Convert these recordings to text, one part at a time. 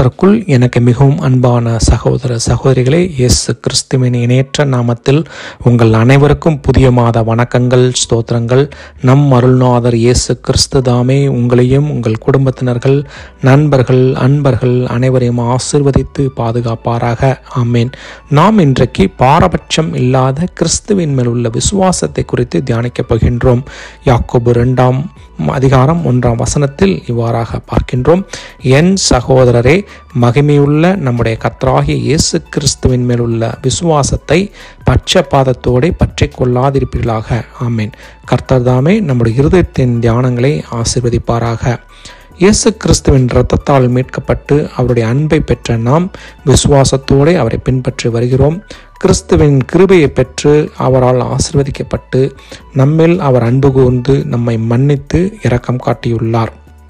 கர்த்தருக்குள் எனக்கு மிகவும் அன்பான சகோதர சகோதரிகளே இயேசு கிறிஸ்துவின் இணையற்ற நாமத்தில் உங்கள் அனைவருக்கும் புதிய மாத வணக்கங்கள் ஸ்தோத்திரங்கள் நம் அருள்நாதர் இயேசு கிறிஸ்து தாமே உங்களையும் உங்கள் குடும்பத்தினர்கள் நண்பர்கள் அன்பர்கள் அனைவரையும் ஆசிர்வதித்து பாதுகாப்பாராக ஆமேன் நாம் இன்றைக்கு பாரபட்சம் இல்லாத கிறிஸ்துவின் மேல் உள்ள விசுவாசத்தை குறித்து தியானிக்கப் போகின்றோம் யாக்கோபு இரண்டாம் அதிகாரம் ஒன்றாம் வசனத்தில் இவ்வாறாக பார்க்கின்றோம் என் சகோதரரே மகிமையுள்ள நம்முடைய கர்த்தராகிய இயேசு கிறிஸ்துவின் மேல் உள்ள விசுவாசத்தை பட்சபாதத்தோடு பற்றி கொள்ளாதிருப்பீர்களாக ஆமேன் கர்த்தர் தாமே நம்முடைய இருதயத்தின் தியானங்களை ஆசிர்வதிப்பாராக இயேசு கிறிஸ்துவின் இரத்தத்தால் மீட்கப்பட்டு அவருடைய அன்பை பெற்ற நாம் விசுவாசத்தோடு அவரை பின்பற்றி வருகிறோம் கிறிஸ்துவின் கிருபையை பெற்று அவரால் ஆசிர்வதிக்கப்பட்டு நம்மில் அவர் அன்பு கூர்ந்து நம்மை மன்னித்து இரக்கம் காட்டியுள்ளார்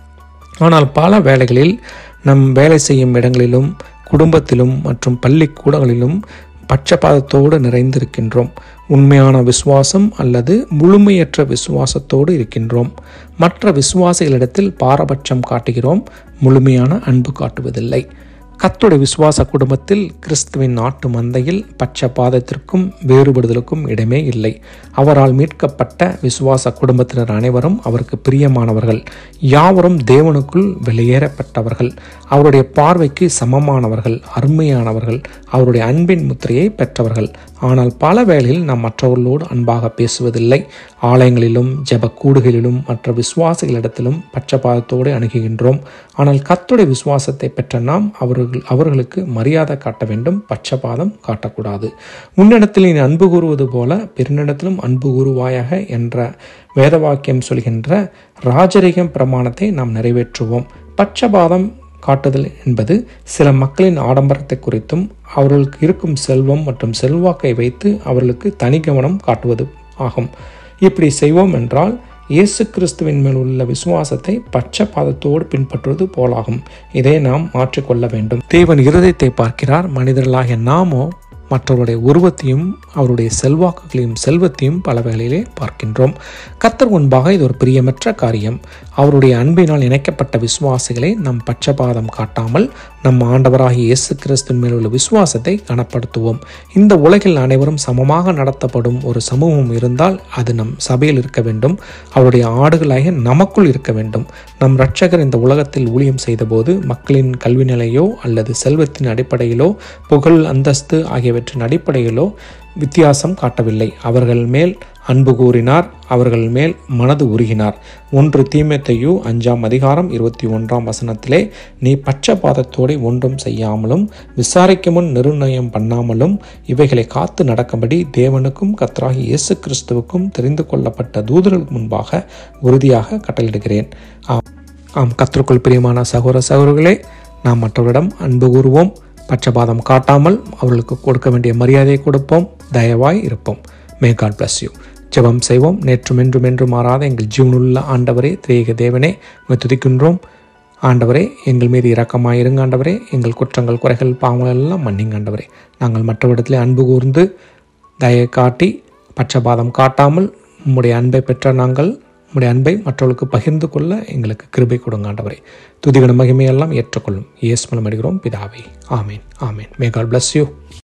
ஆனால் பல வேளைகளில் நம் வேலை செய்யும் இடங்களிலும் குடும்பத்திலும் மற்றும் பள்ளிக்கூடங்களிலும் பட்சபாதத்தோடு நிறைந்திருக்கின்றோம் உண்மையான விசுவாசம் அல்லது முழுமையற்ற விசுவாசத்தோடு இருக்கின்றோம் மற்ற விசுவாசிகளிடத்தில் பாரபட்சம் காட்டுகிறோம் முழுமையான அன்பு காட்டுவதில்லை கத்துடைய விசுவாச குடும்பத்தில் கிறிஸ்துவின் நாட்டு மந்தையில் பட்சபாதத்திற்கும் வேறுபடுதலுக்கும் இடமே இல்லை அவரால் மீட்கப்பட்ட விசுவாச குடும்பத்தினர் அனைவரும் அவருக்கு பிரியமானவர்கள் யாவரும் தேவனுக்குள் வெளியேறப்பட்டவர்கள் அவருடைய பார்வைக்கு சமமானவர்கள் அருமையானவர்கள் அவருடைய அன்பின் முத்திரையை பெற்றவர்கள் ஆனால் பல வேளையில் நாம் மற்றவர்களோடு அன்பாக பேசுவதில்லை ஆலயங்களிலும் ஜெப கூடுகளிலும் மற்ற விசுவாசிகளிடத்திலும் பட்சபாதத்தோடு அணுகுகின்றோம் ஆனால் கத்துடைய விசுவாசத்தை பெற்ற நாம் அவர்கள் அவர்களுக்கு மரியாதை காட்ட வேண்டும் பட்சபாதம் காட்டக்கூடாது முன்னிடத்தில் நீ அன்பு கூறுவது போல பெருநிடத்திலும் அன்பு கூறுவாயாக என்ற வேத வாக்கியம் சொல்கின்ற ராஜரிகம் பிரமாணத்தை நாம் நிறைவேற்றுவோம் பட்சபாதம் காட்டுதல் என்பது சில மக்களின் ஆடம்பரத்தை குறித்தும் அவர்களுக்கு இருக்கும் செல்வம் மற்றும் செல்வாக்கை வைத்து அவர்களுக்கு தனி கவனம் காட்டுவது ஆகும் இப்படி செய்வோம் என்றால் இயேசு கிறிஸ்துவின் மேல் உள்ள விசுவாசத்தை பட்சபாதத்தோடு பின்பற்றுவது போலாகும் இதை நாம் மாற்றிக்கொள்ள வேண்டும் தேவன் இருதயத்தை பார்க்கிறார் மனிதர்களாகிய நாமோ மற்றவருடைய உருவத்தையும் அவருடைய செல்வாக்குகளையும் செல்வத்தையும் பல வேளையிலே பார்க்கின்றோம் கத்தர் முன்பாக இது ஒரு பிரியமற்ற காரியம் அவருடைய அன்பினால் இணைக்கப்பட்ட விசுவாசிகளை நம் பட்சபாதம் காட்டாமல் நம் ஆண்டவராகிய இயேசு கிறிஸ்துவின் மேல் உள்ள விசுவாசத்தை கனப்படுத்துவோம் இந்த உலகில் அனைவரும் சமமாக நடத்தப்படும் ஒரு சமூகம் இருந்தால் அது நம் சபையில் இருக்க வேண்டும் அவருடைய ஆடுகளாக நமக்குள் இருக்க வேண்டும் நம் இரட்சகர் இந்த உலகத்தில் ஊழியம் செய்தபோது மக்களின் கல்வி நிலையோ அல்லது செல்வத்தின் அடிப்படையிலோ புகழ் அந்தஸ்து ஆகியவற்றின் அடிப்படையிலோ வித்தியாசம் காட்டவில்லை அவர்கள் மேல் அன்பு கூறினார் அவர்கள் மேல் மனது உருகினார் ஒன்று தீமத்தையு அஞ்சாம் அதிகாரம் இருபத்தி ஒன்றாம் வசனத்திலே நீ பட்சபாதத்தோடு ஒன்றும் செய்யாமலும் விசாரிக்க முன் நிர்ணயம் பண்ணாமலும் இவைகளை காத்து நடக்கும்படி தேவனுக்கும் கத்ராகி இயேசு கிறிஸ்துவுக்கும் தெரிந்து கொள்ளப்பட்ட தூதர்களுக்கு முன்பாக உறுதியாக கட்டளிடுகிறேன் ஆம் ஆம் கத்திற்குள் பிரியமான சகோதர சகோதரர்களே நாம் மற்றவரிடம் அன்பு கூறுவோம் பட்சபாதம் காட்டாமல் அவர்களுக்கு கொடுக்க வேண்டிய மரியாதையை கொடுப்போம் தயவாய் இருப்போம் மே காட் பிளஸ் யூ ஜெபம் செய்வோம் நேற்றும் என்றும் என்றும் மாறாத எங்கள் ஜீவனுள்ள ஆண்டவரே திரேக தேவனே உம்மை துதிக்கின்றோம் ஆண்டவரே எங்கள் மீது இரக்கமாயிருங்க ஆண்டவரே எங்கள் குற்றங்கள் குறைகள் பாவங்கள் எல்லாம் மன்னிங்க ஆண்டவரே நாங்கள் மற்றவரிடத்திலே அன்பு கூர்ந்து தயை காட்டி பட்சபாதம் காட்டாமல் உம்முடைய அன்பை பெற்ற நாங்கள் உம்முடைய அன்பை மற்றவர்களுக்கு பகிர்ந்து கொள்ள எங்களுக்கு கிருபை கொடுங்க ஆண்டவரே துதிகன மகிமையெல்லாம் ஏற்றுக்கொள்ளும் இயேசு மூலம் அடிக்கிறோம் பிதாவே ஆமேன் ஆமேன் மே காட் பிளஸ் யூ